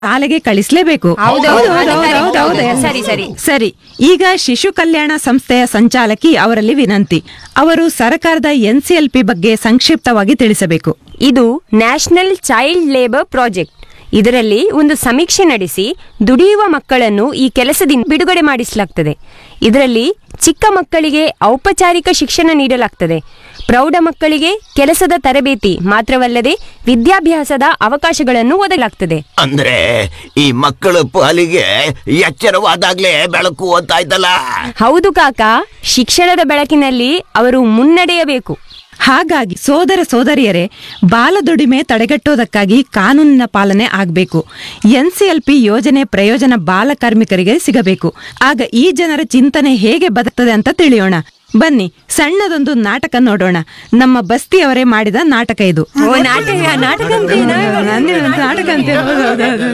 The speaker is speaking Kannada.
ಶಾಲೆಗೆ ಕಳಿಸ್ಲೇಬೇಕು ಸರಿ ಸರಿ ಸರಿ ಈಗ ಶಿಶು ಕಲ್ಯಾಣ ಸಂಸ್ಥೆಯ ಸಂಚಾಲಕಿ ಅವರಲ್ಲಿ ವಿನಂತಿ ಅವರು ಸರ್ಕಾರದ ಎನ್ಸಿಎಲ್ಪಿ ಬಗ್ಗೆ ಸಂಕ್ಷಿಪ್ತವಾಗಿ ತಿಳಿಸಬೇಕು ಇದು ನ್ಯಾಷನಲ್ ಚೈಲ್ಡ್ ಲೇಬರ್ ಪ್ರಾಜೆಕ್ಟ್ ಇದರಲ್ಲಿ ಒಂದು ಸಮೀಕ್ಷೆ ನಡೆಸಿ ದುಡಿಯುವ ಮಕ್ಕಳನ್ನು ಈ ಕೆಲಸದಿಂದ ಬಿಡುಗಡೆ ಮಾಡಿಸಲಾಗ್ತದೆ ಇದರಲ್ಲಿ ಚಿಕ್ಕ ಮಕ್ಕಳಿಗೆ ಔಪಚಾರಿಕ ಶಿಕ್ಷಣ ನೀಡಲಾಗ್ತದೆ ಪ್ರೌಢ ಮಕ್ಕಳಿಗೆ ಕೆಲಸದ ತರಬೇತಿ ಮಾತ್ರವಲ್ಲದೆ ವಿದ್ಯಾಭ್ಯಾಸದ ಅವಕಾಶಗಳನ್ನು ಒದಗಲಾಗ್ತದೆ ಅಂದ್ರೆ ಈ ಮಕ್ಕಳ ಪಾಲಿಗೆ ಎಚ್ಚರವಾದಾಗ್ಲೇ ಬೆಳಕು ಅಂತಾಯ್ತಲ್ಲ ಹೌದು ಕಾಕ ಶಿಕ್ಷಣದ ಬೆಳಕಿನಲ್ಲಿ ಅವರು ಮುನ್ನಡೆಯಬೇಕು ಹಾಗಾಗಿ ಸೋದರ ಸೋದರಿಯರೇ ಬಾಲದುಡಿಮೆ ತಡೆಗಟ್ಟೋದಕ್ಕಾಗಿ ಕಾನೂನಿನ ಪಾಲನೆ ಆಗಬೇಕು ಎನ್ಸಿಎಲ್ಪಿ ಯೋಜನೆ ಪ್ರಯೋಜನ ಬಾಲ ಕಾರ್ಮಿಕರಿಗೆ ಸಿಗಬೇಕು ಆಗ ಈ ಜನರ ಚಿಂತನೆ ಹೇಗೆ ಬದುಕ್ತದೆ ಅಂತ ತಿಳಿಯೋಣ ಬನ್ನಿ ಸಣ್ಣದೊಂದು ನಾಟಕ ನೋಡೋಣ ನಮ್ಮ ಬಸ್ತಿಯವರೇ ಮಾಡಿದ ನಾಟಕ ಇದು ನಾಟಕ ನಾಟಕ ನಾಟಕ ಅಂತ